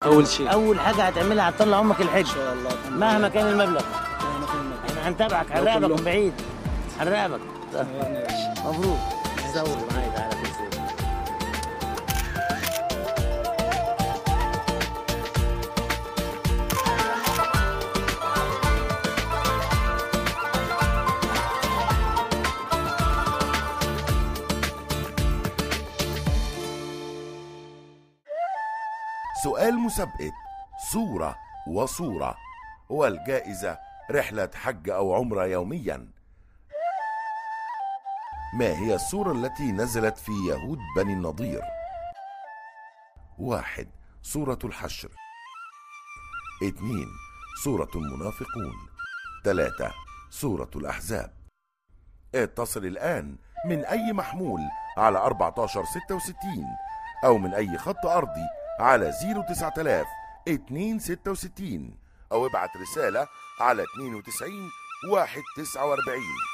اول شيء اول حاجه هتعملها هتطلع امك الحج ان شاء الله مهما كان المبلغ مهما كان المبلغ. احنا هنتابعك لو هنراقبك كلهم- من بعيد هنراقبك نورنا يا باشا. مبروك زود معايا تعالى في الصورة. سؤال مسابقة صورة وصورة والجائزة رحلة حج أو عمرة يوميا ما هي الصورة التي نزلت في يهود بني النضير واحد سورة الحشر اثنين سورة المنافقون ثلاثة سورة الأحزاب اتصل الآن من أي محمول على 1466 أو من أي خط أرضي على 09000 266 أو ابعت رسالة على 92 149